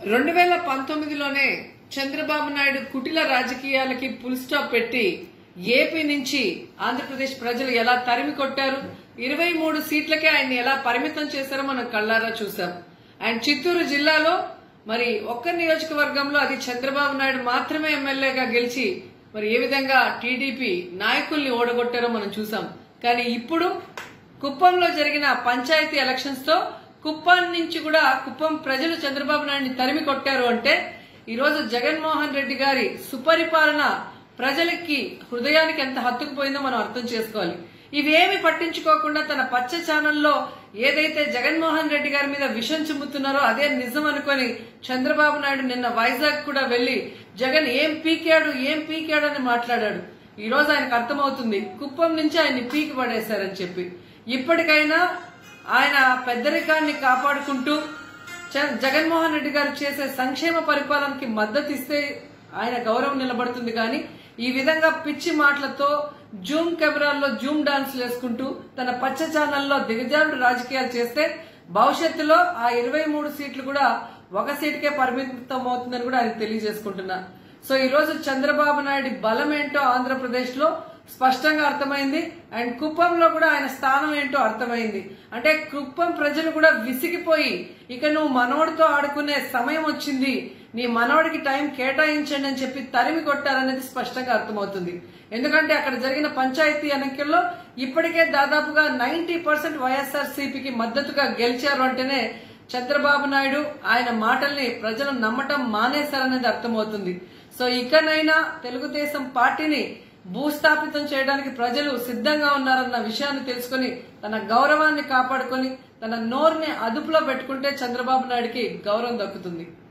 రెండు వేల పంతొమ్మిదిలోనే చంద్రబాబు నాయుడు కుటిల రాజకీయాలకి ఫుల్ స్టాప్ పెట్టి ఏపీ నుంచి ఆంధ్రప్రదేశ్ ప్రజలు ఎలా తరిమి కొట్టారు ఇరవై మూడు సీట్లకే ఆయన్ని ఎలా పరిమితం చేశారో మనం కళ్ళారా చూసాం అండ్ చిత్తూరు జిల్లాలో మరి ఒక్క నియోజకవర్గంలో అది చంద్రబాబు నాయుడు మాత్రమే ఎమ్మెల్యేగా గెలిచి మరి ఏ విధంగా టీడీపీ నాయకుల్ని ఓడగొట్టారో మనం చూసాం కానీ ఇప్పుడు కుప్పంలో జరిగిన పంచాయతీ ఎలక్షన్స్ తో కుప్పం నుంచి కూడా కుప్పం ప్రజలు చంద్రబాబు నాయుడిని తరిమి కొట్టారు అంటే ఈ రోజు జగన్మోహన్ రెడ్డి గారి సుపరిపాలన ప్రజలకి హృదయానికి ఎంత హత్తుకుపోయిందో మనం అర్థం చేసుకోవాలి ఇవేమి పట్టించుకోకుండా తన పచ్చ ఛానల్లో ఏదైతే జగన్మోహన్ రెడ్డి గారి మీద విషం చిమ్ముతున్నారో అదే నిజం అనుకొని చంద్రబాబు నాయుడు నిన్న వైజాగ్ కూడా వెళ్లి జగన్ ఏం పీకాడు ఏం పీకాడు అని మాట్లాడాడు ఈ రోజు ఆయనకు అర్థమవుతుంది కుప్పం నుంచి ఆయన్ని పీకి పడేశారని చెప్పి ఇప్పటికైనా ఆయన పెద్దరికాన్ని కాపాడుకుంటూ చ- జగన్మోహన్ రెడ్డి గారు చేసే సంక్షేమ పరిపాలనకి మద్దతు ఇస్తే ఆయన గౌరవం నిలబడుతుంది కానీ ఈ విధంగా పిచ్చి మాటలతో జూమ్ కెమెరాల్లో జూమ్ డాన్స్ వేసుకుంటూ తన పచ్చ ఛానల్లో దిగజారుడు రాజకీయాలు చేస్తే భవిష్యత్తులో ఆ ఇరవై మూడు సీట్లు కూడా ఒక సీటుకే పరిమితం అవుతుందని కూడా ఆయన తెలియజేసుకుంటున్నా సో ఈ రోజు చంద్రబాబు నాయుడు బలం ఏంటో ఆంధ్రప్రదేశ్ లో స్పష్టంగా అర్థమైంది అండ్ కుప్పంలో కూడా ఆయన స్థానం ఏంటో అర్థమైంది అంటే కుప్పం ప్రజలు కూడా విసిగిపోయి ఇక నువ్వు మనవడితో ఆడుకునే సమయం వచ్చింది నీ మనవడికి టైం కేటాయించండి అని చెప్పి తరిమి కొట్టారనేది స్పష్టంగా అర్థమవుతుంది ఎందుకంటే అక్కడ జరిగిన పంచాయతీ ఎన్నికల్లో ఇప్పటికే దాదాపుగా నైన్టీ పర్సెంట్ వైఎస్ఆర్ సిపికి మద్దతుగా గెలిచారు అంటేనే చంద్రబాబు నాయుడు ఆయన మాటల్ని ప్రజలు నమ్మటం మానేశారనేది అర్థమవుతుంది సో ఇకనైనా తెలుగుదేశం పార్టీని భూస్థాపితం చేయడానికి ప్రజలు సిద్ధంగా ఉన్నారన్న విషయాన్ని తెలుసుకొని తన గౌరవాన్ని కాపాడుకొని తన నోరుని అదుపులో పెట్టుకుంటే చంద్రబాబు నాయుడికి గౌరవం దక్కుతుంది